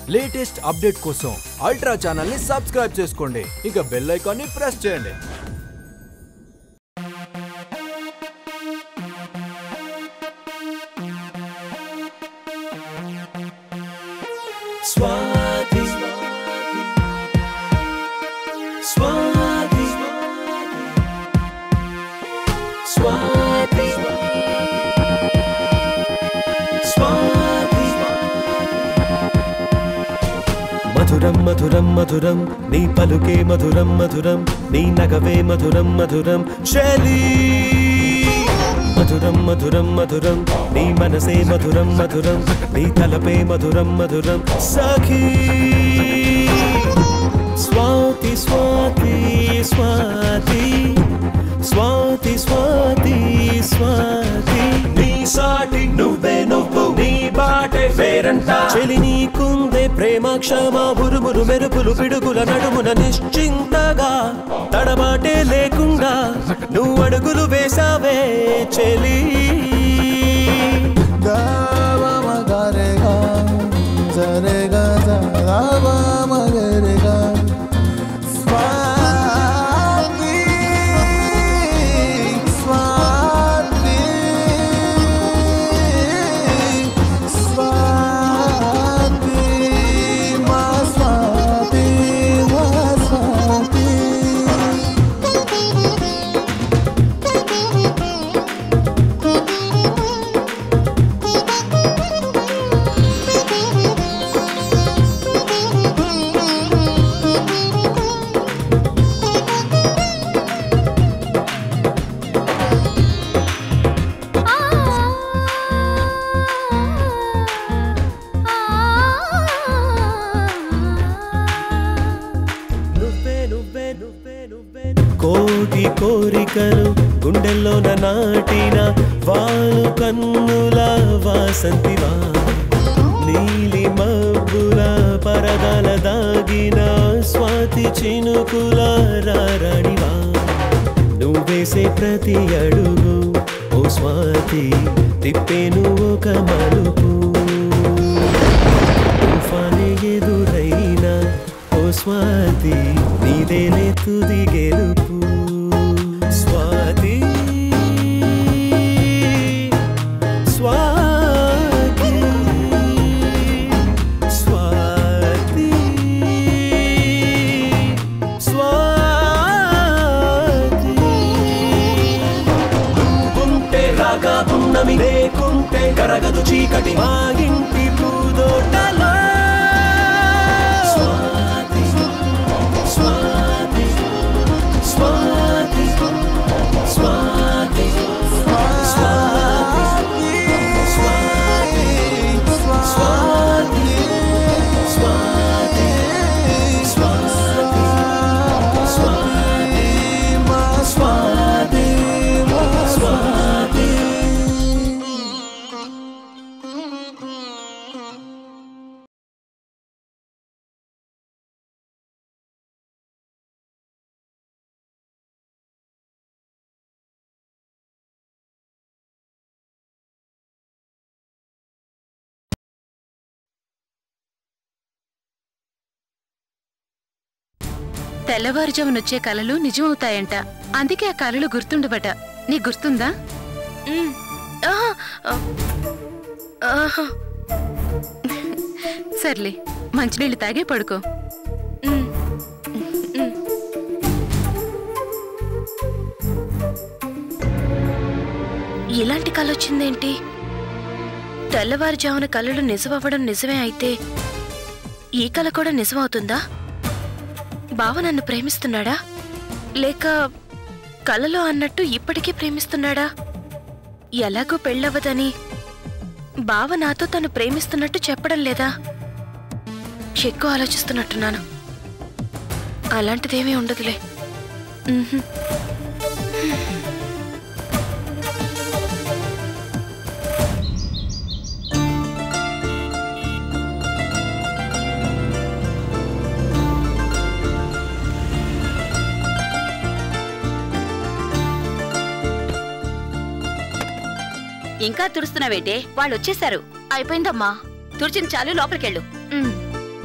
Latest update కోసం ultra channel ని subscribe చేసుకోండి ఇక బెల్ ఐకాన్ ని ప్రెస్ చేయండి Swati Swati Swati Swati మధురం మధురం మధురం నీ పలుకే మధురం మధురం నీ నగవే మధురం మధురం శైలి మధురం మధురం మధురం నీ మనసే మధురం మధురం నీ తలపే మధురం మధురం సఖీ స్వాతి స్వాతి స్వాతి స్వాతి స్వాతి స్వాతి నీ సాటి నువ్వే నువ్వు నీ బాటే వేరంట చెలి నీకుందే ప్రేమ క్షమ బురుమురు మెరుపులు పిడుగుల నడుమున నిశ్చింతగా తడబాటే లేకుండా నువ్వు అడుగులు వేసావే చెలి నువ్వే నువ్వే నువ్వే నువ్వే కోటి కోరికలు గుండెల్లోన నాటిన వాళ్ళు కన్నుల వాసంతివా నీలి మబ్బుల పరదాల దాగిన స్వాతి చినుకుల రారాణివా నువ్వేసే ప్రతి అడుగు ఓ స్వాతి తిప్పేను ఒక మలుపు తుఫానే ఎదురైనా ఓ స్వాతి నీదేలే తుది గెలుపు స్వాతి స్వాతి స్వాతి స్వాతి ఉంటే రాగా పున్నమి లేకుంటే కరగదు చీకటి మా ఇంటి పూదోటలో స్వాతి స్వాతి స్వాతి స్వాతి స్వాతి స్వాతి స్వాతి స్వాతి స్వాతి స్వాతి స్వాతి స్వాతి తెల్లవారుజామునొచ్చే కలలు నిజమవుతాయంట అందుకే ఆ కలలు గుర్తుండబట నీకు గుర్తుందా ఉమ్. ఆహా, ఆ. ఆహా. సర్లే మంచినీళ్ళు తాగే పడుకో ఉమ్. ఉమ్. ఇలాంటి కళ వచ్చిందేంటి తెల్లవారుజామున కళలు నిజమవ్వడం నిజమే అయితే ఈ కళ కూడా నిజమవుతుందా బావ నన్ను ప్రేమిస్తున్నాడా లేక కలలో అన్నట్టు ఇప్పటికీ ప్రేమిస్తున్నాడా ఎలాగో పెళ్ళవదని బావ నాతో తను ప్రేమిస్తున్నట్టు చెప్పడం లేదా ఎక్కువ ఆలోచిస్తున్నట్టున్నాను అలాంటిదేమీ ఉండదులే ఉహుం. ఇంకా తుడుస్తున్నావేంటే వాళ్ళు వచ్చేసారు అయిపోయిందమ్మా తుడిచిన చాలు లోపలికెళ్ళు ఉమ్.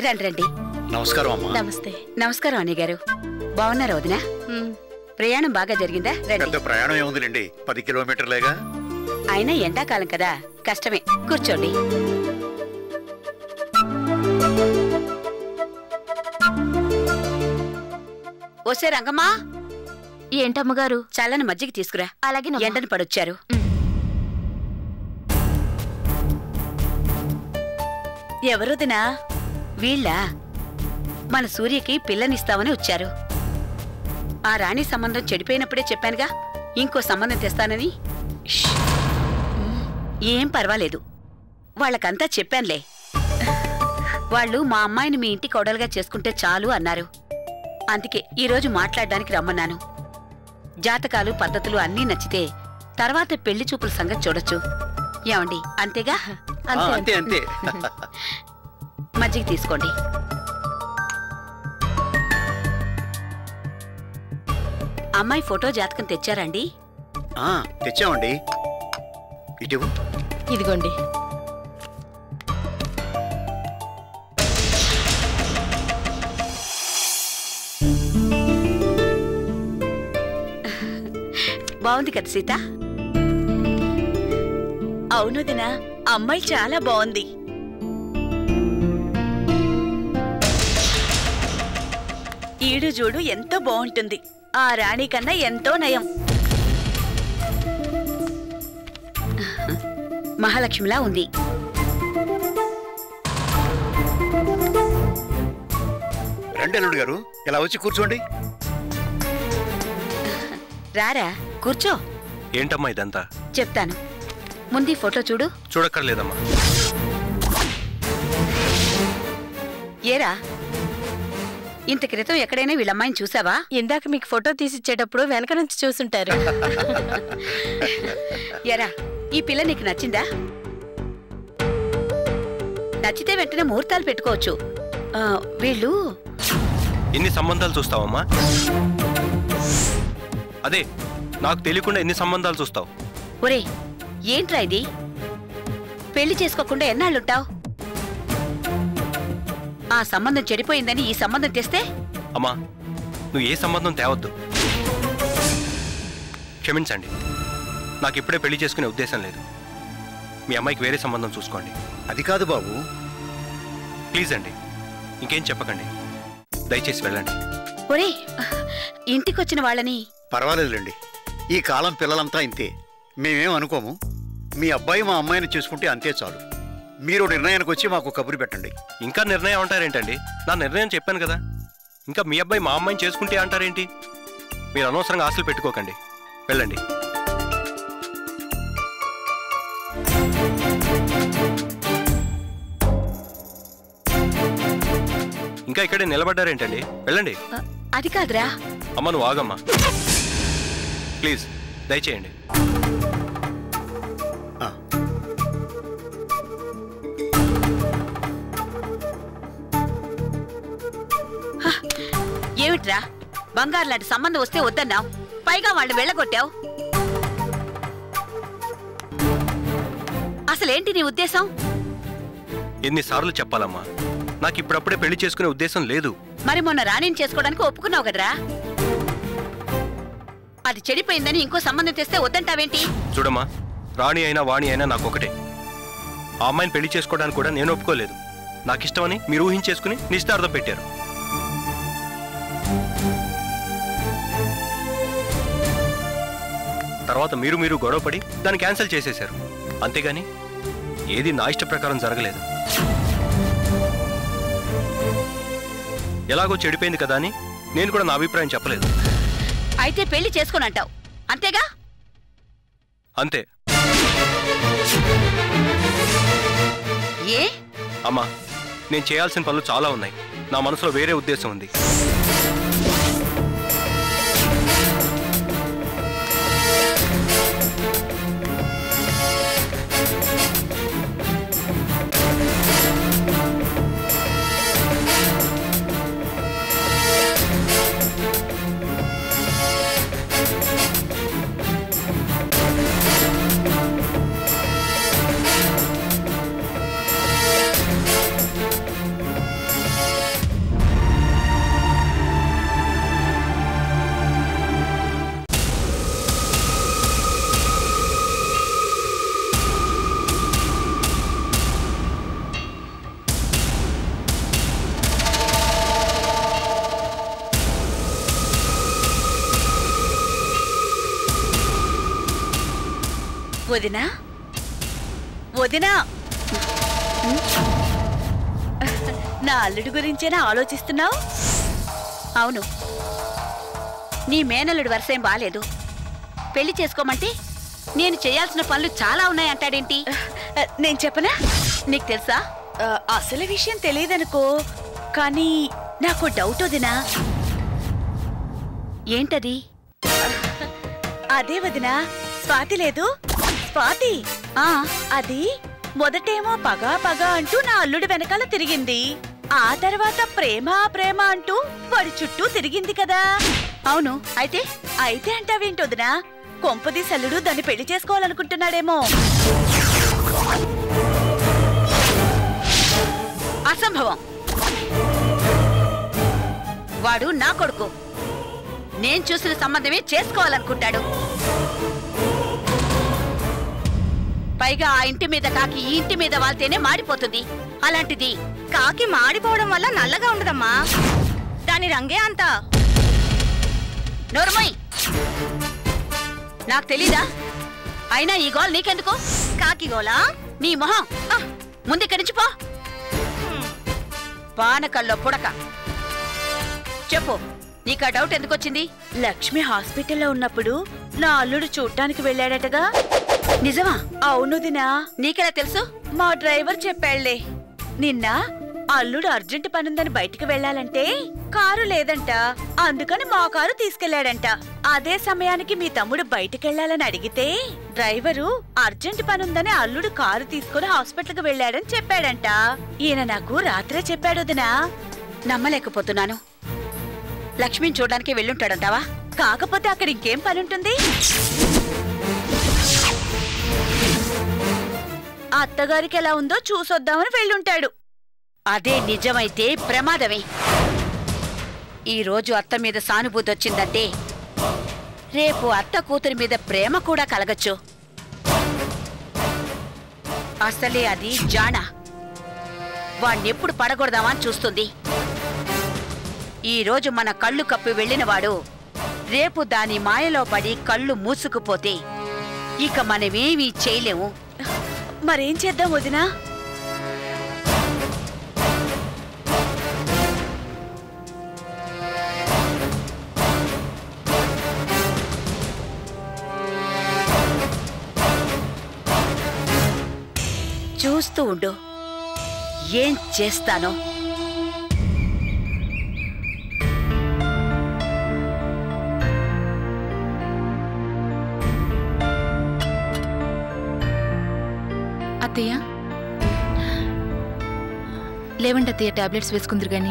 రండి రండి నమస్కారం అమ్మా నమస్తే నమస్కారం అన్నయ్య గారు బాగున్నారా వదినా ప్రయాణం బాగా జరిగిందా రండి పెద్ద ప్రయాణం ఏముందిలేండి పది కిలోమీటర్లేగా అయినా ఎండాకాలం కదా కష్టమే కూర్చోండి ఓసే రంగమ్మా ఏంటమ్మగారు చల్లని మజ్జిగ తీసుకురా అలాగే ఎండను పడొచ్చారు ఎవరుదినా వీళ్ళ మన సూర్యకి పిల్లనిస్తామని వచ్చారు ఆ రాణి సంబంధం చెడిపోయినప్పుడే చెప్పానుగా ఇంకో సంబంధం తెస్తానని ష్. ఏం పర్వాలేదు వాళ్ళకంతా చెప్పానులే వాళ్ళు మా అమ్మాయిని మీ ఇంటి కోడలుగా చేసుకుంటే చాలు అన్నారు అందుకే ఈరోజు మాట్లాడడానికి రమ్మన్నాను జాతకాలు పద్ధతులు అన్నీ నచ్చితే తర్వాత పెళ్లి చూపుల సంగతి చూడొచ్చు ఏమండి అంతేగా ఆ, అంతే అంతే మజ్జిగ తీసుకోండి అమ్మాయి ఫోటో జాతకం తెచ్చారండి ఆ, తెచ్చామండి ఇటు ఇదిగోండి బాగుంది కదా సీత అవును దినా అమ్మాయి చాలా బాగుంది ఈడు చూడు ఎంతో బాగుంటుంది ఆ రాణి కన్నా ఎంతో నయం మహాలక్ష్మిలా ఉంది రండి అల్లుడు గారు ఇలా వచ్చి కూర్చోండి రారా కూర్చో ఏంటమ్మా ఇదంతా చెప్తాను ముందు ఈ ఫోటో చూడు చూడక్కర్లేదమ్మా ఏరా ఇంత క్రితం ఎక్కడైనా వీళ్ళమ్మాయిని చూసావా ఇందాక మీకు ఫోటో తీసిచ్చేటప్పుడు వెనక నుంచి చూసుంటారు ఎరా ఈ పిల్ల నీకు నచ్చిందా నచ్చితే వెంటనే ముహూర్తాలు పెట్టుకోవచ్చు ఆ, వీళ్ళు ఎన్ని సంబంధాలు చూస్తావమ్మా అదే నాకు తెలియకుండా ఎన్ని సంబంధాలు చూస్తావు ఒరే ఏంట్రా ఇది పెళ్లి చేసుకోకుండా ఎన్నాళ్ళుంటావు ఆ సంబంధం చెడిపోయిందని ఈ సంబంధం తెస్తే అమ్మా నువ్వు ఏ సంబంధం తేవద్దు క్షమించండి నాకు ఇప్పుడే పెళ్లి చేసుకునే ఉద్దేశం లేదు మీ అమ్మాయికి వేరే సంబంధం చూసుకోండి అది కాదు బాబు ప్లీజ్ అండి ఇంకేం చెప్పకండి దయచేసి వెళ్ళండి ఒరే ఇంటికొచ్చిన వాళ్ళని పర్వాలేదులేండి ఈ కాలం పిల్లలంతా ఇంతే మేమేం అనుకోము మీ అబ్బాయి మా అమ్మాయిని చేసుకుంటే అంతే చాలు మీరు నిర్ణయానికి వచ్చి మాకు కబురు పెట్టండి ఇంకా నిర్ణయం అంటారేంటండి నా నిర్ణయం చెప్పాను కదా ఇంకా మీ అబ్బాయి మా అమ్మాయిని చేసుకుంటే అంటారేంటి మీరు అనవసరంగా ఆశలు పెట్టుకోకండి వెళ్ళండి ఇంకా ఇక్కడే నిలబడ్డారేంటండి వెళ్ళండి ఆ, అది కాదురా అమ్మ నువ్వు ఆగమ్మా ప్లీజ్ దయచేయండి ఆ, ఏమిట్రా బంగారు లాంటి సంబంధం వస్తే వద్దన్నావు పైగా వాళ్ళు వెళ్ళగొట్టావు అసలేంటి నీ ఉద్దేశం ఎన్నిసార్లు చెప్పాలమ్మా నాకు ఇప్పుడప్పుడే పెళ్లి చేసుకునే ఉద్దేశం లేదు మరి మొన్న రాణిని చేసుకోవడానికి ఒప్పుకున్నావు కదరా అది చెడిపోయిందని ఇంకో సంబంధం తెస్తే వద్దంటావేంటి చూడమ్మా రాణి అయినా వాణి అయినా నాకు ఒకటే ఆ అమ్మాయిని పెళ్లి చేసుకోవడానికి కూడా నేను ఒప్పుకోలేదు నాకు ఇష్టమని మీరు ఊహించేసుకుని నిశ్చితార్థం పెట్టారు తర్వాత మీరు మీరు గొడవపడి దాన్ని క్యాన్సిల్ చేసేశారు అంతేగాని ఏది నా ఇష్ట ప్రకారం జరగలేదు ఎలాగో చెడిపోయింది కదా అని నేను కూడా నా అభిప్రాయం చెప్పలేదు అయితే పెళ్లి చేసుకుని అంటావు అంతేగా అంతే ఏ అమ్మా నేను చేయాల్సిన పనులు చాలా ఉన్నాయి నా మనసులో వేరే ఉద్దేశం ఉంది వదినా వదినా నా అల్లుడి గురించేనా ఆలోచిస్తున్నావు అవును నీ మేనల్లుడి వరుసేం బాలేదు పెళ్లి చేసుకోమంటే నేను చేయాల్సిన పనులు చాలా ఉన్నాయంటాడేంటి నేను చెప్పనా నీకు తెలుసా ఆ, అసలు విషయం తెలియదనుకో కానీ నాకు డౌట్ వదినా ఏంటది అదే వదినా స్వాతి లేదు స్వాతి ఆ అది మొదటేమో పగ పగ అంటూ నా అల్లుడి వెనకాల తిరిగింది ఆ తర్వాత ప్రేమ ప్రేమ అంటూ వాడి చుట్టూ తిరిగింది కదా అవును అయితే అయితే అంటావేంటొదినా కొంపది సల్లుడు దాన్ని పెళ్లి చేసుకోవాలనుకుంటున్నాడేమో అసంభవం వాడు నా కొడుకు నేను చూసిన సంబంధమే చేసుకోవాలనుకుంటాడు పైగా ఆ ఇంటి మీద కాకి ఈ ఇంటి మీద వాళ్తేనే మాడిపోతుంది అలాంటిది కాకి మాడిపోవడం వల్ల నల్లగా ఉండదమ్మా దాని రంగే అంత నోర్మయ్ నాకు తెలీదా అయినా ఈ గోల్ నీకెందుకు కాకి గోలా నీ మొహం ఆ, ముందిక్కడి నుంచి పో పానకల్లో పుడక చెప్పు నీకు ఆ డౌట్ ఎందుకు వచ్చింది లక్ష్మి హాస్పిటల్లో ఉన్నప్పుడు నా అల్లుడు చూడ్డానికి వెళ్ళాడటగా నిజమా అవును దినా నీకెలా తెలుసు మా డ్రైవర్ చెప్పాళ్లే నిన్న అల్లుడు అర్జెంట్ పనుందని బయటికి వెళ్ళాలంటే కారు లేదంట అందుకని మా కారు తీసుకెళ్లాడంట అదే సమయానికి మీ తమ్ముడు బయటికెళ్లాలని అడిగితే డ్రైవరు అర్జెంట్ పనుందని అల్లుడు కారు తీసుకుని హాస్పిటల్కి వెళ్ళాడని చెప్పాడంట ఈయన నాకు రాత్రే చెప్పాడు వదినా నమ్మలేకపోతున్నాను లక్ష్మిని చూడడానికి వెళ్ళుంటాడంటావా కాకపోతే అక్కడ ఇంకేం పనుంటుంది ఆ అత్తగారికి ఎలా ఉందో చూసొద్దామని వెళ్ళుంటాడు అదే నిజమైతే ప్రమాదమే ఈ రోజు అత్త మీద సానుభూతి వచ్చిందంటే రేపు అత్త కూతురి మీద ప్రేమ కూడా కలగచ్చు అసలే అది జాణ వాణ్ణెప్పుడు పడగొడదామా అని చూస్తుంది ఈ రోజు మన కళ్ళు కప్పి వెళ్ళినవాడు రేపు దాని మాయలో పడి కళ్ళు మూసుకుపోతే ఇక మనమేమీ చేయలేము మరేం చేద్దాం వదినా చూస్తూ ఉండు ఏం చేస్తానో అత్తయ్య లేవండి అత్తయ్య టాబ్లెట్స్ వేసుకుందరు గాని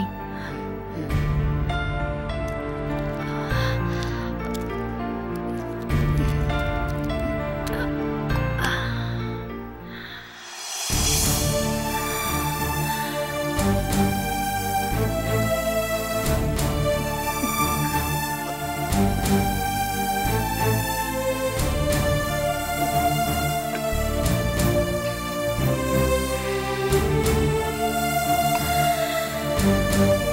ఆ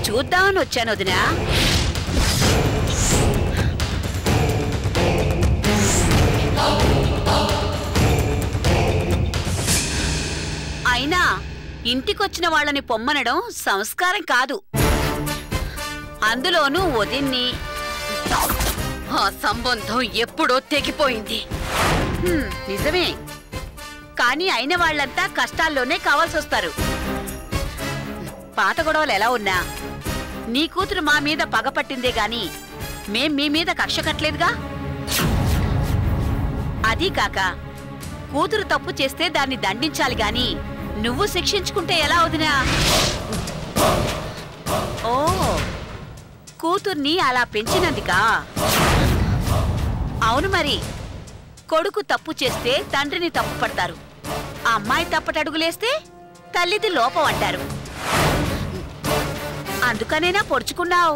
చూద్దామని వచ్చాను వదినా అయినా ఇంటికొచ్చిన వాళ్ళని పొమ్మనడం సంస్కారం కాదు అందులోనూ వదిన్ని ఆ సంబంధం ఎప్పుడో తెగిపోయింది హ్మ్, నిజమే కానీ అయిన వాళ్ళంతా కష్టాల్లోనే కావాల్సి వస్తారు పాత గొడవలు ఎలా ఉన్నా నీ కూతురు మా మీద పగపట్టిందే గాని మేం మీ మీద కక్ష కట్టలేదుగా అదీ కాక కూతురు తప్పు చేస్తే దాన్ని దండించాలి గాని నువ్వు శిక్షించుకుంటే ఎలా వదినా ఓ కూతుర్ని అలా పెంచినందుకా అవును మరి కొడుకు తప్పు చేస్తే తండ్రిని తప్పు పడతారు అమ్మాయి తప్పటడుగులేస్తే తల్లిది లోపం అంటారు అందుకనేనా పొడుచుకున్నావు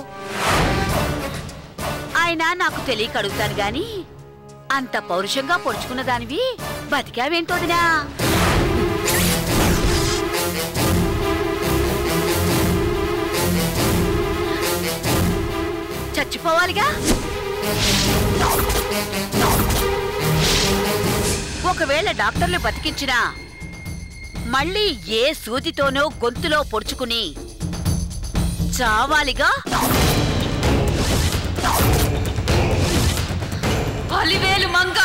ఆయన నాకు తెలియక అడుగుతాను గాని అంత పౌరుషంగా పొడుచుకున్న దానివి బతికావేంటోదినా చచ్చిపోవాలిగా ఒకవేళ డాక్టర్లు బతికించినా మళ్ళీ ఏ సూదితోనో గొంతులో పొడుచుకుని చావాలిగా అలివేలు మంగ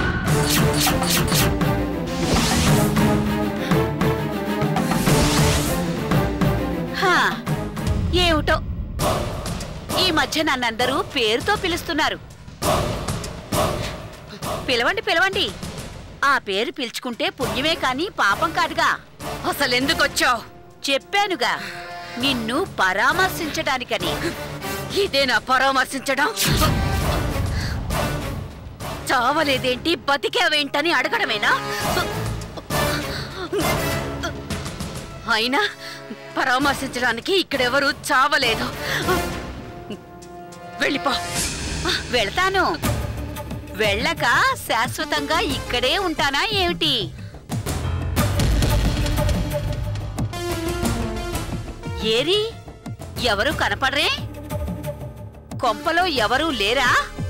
హా, ఏమిటో ఈ మధ్య నన్నందరూ పేరుతో పిలుస్తున్నారు పిలవండి పిలవండి ఆ పేరు పిలుచుకుంటే పుణ్యమే కాని పాపం కాదుగా అసలెందుకొచ్చావు చెప్పానుగా నిన్ను పరామర్శించడానికని ఇదేనా పరామర్శించడం చావలేదేంటి బతికేవేంటని అడగడమేనా అయినా పరామర్శించడానికి ఇక్కడెవరూ చావలేదు వెళ్ళిపో వెళ్తాను వెళ్ళక శాశ్వతంగా ఇక్కడే ఉంటానా ఏమిటి ఏరి ఎవరు కనపడరే కొంపలో ఎవరూ లేరా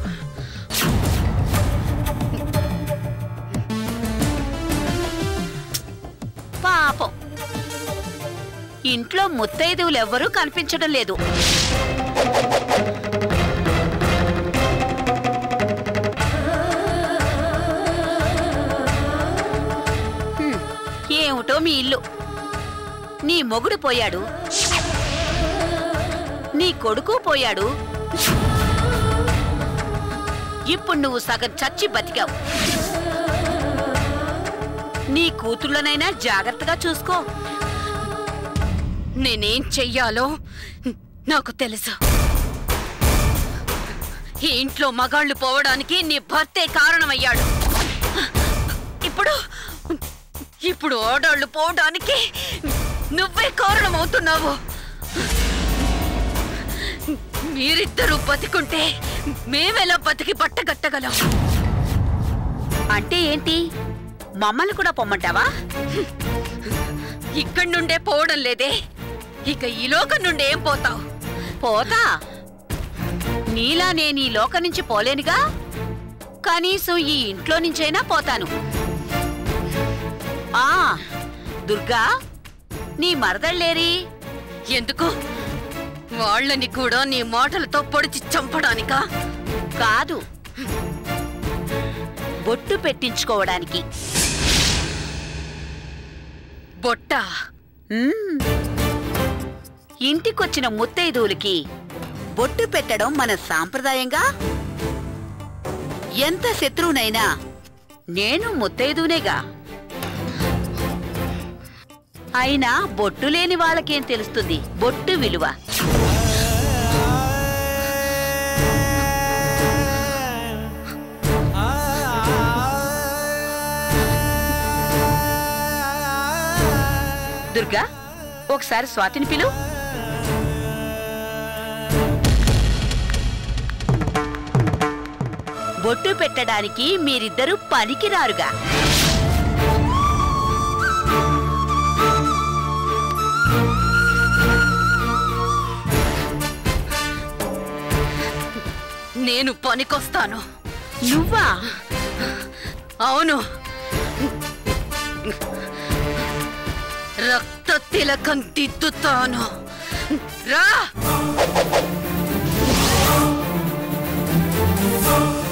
పాపం ఇంట్లో ముత్తైదువులెవ్వరూ కనిపించడం లేదు హ్మ్, ఏమిటో మీ ఇల్లు నీ మొగుడు పోయాడు నీ కొడుకు పోయాడు ఇప్పుడు నువ్వు సగం చచ్చి బతికావు నీ కూతుళ్ళనైనా జాగ్రత్తగా చూసుకో నేనేం చెయ్యాలో నాకు తెలుసు ఈ ఇంట్లో మగాళ్ళు పోవడానికి నీ భర్తే కారణమయ్యాడు ఇప్పుడు ఇప్పుడు ఓడాళ్ళు పోవడానికి నువ్వే కారణమవుతున్నావు మీరిద్దరూ బతికుంటే మేమెలా బతికి పట్టగట్టగలం అంటే ఏంటి మమ్మల్ని కూడా పొమ్మంటావా ఇక్కడి నుండే పోవడం లేదే ఇక ఈ లోకం నుండి ఏం పోతావు పోతా నీలా నేను ఈ లోకం నుంచి పోలేనుగా కనీసం ఈ ఇంట్లో నుంచైనా పోతాను ఆ దుర్గా నీ మరదళ్ళేరి ఎందుకు వాళ్ళని కూడా నీ మాటలతో పొడిచి చంపడానికా కాదు బొట్టు పెట్టించుకోవడానికి బొట్ట ఇంటికొచ్చిన ముత్తైదువులకి బొట్టు పెట్టడం మన సాంప్రదాయంగా ఎంత శత్రువునైనా నేను ముత్తైదునేగా అయినా బొట్టు లేని వాళ్ళకేం తెలుస్తుంది బొట్టు విలువ దుర్గా ఒకసారి స్వాతిని పిలు బొట్టు పెట్టడానికి మీరిద్దరూ పనికిరారుగా నేను పనికొస్తాను నువ్వా అవును రక్త తిలకం దిద్దుతాను రా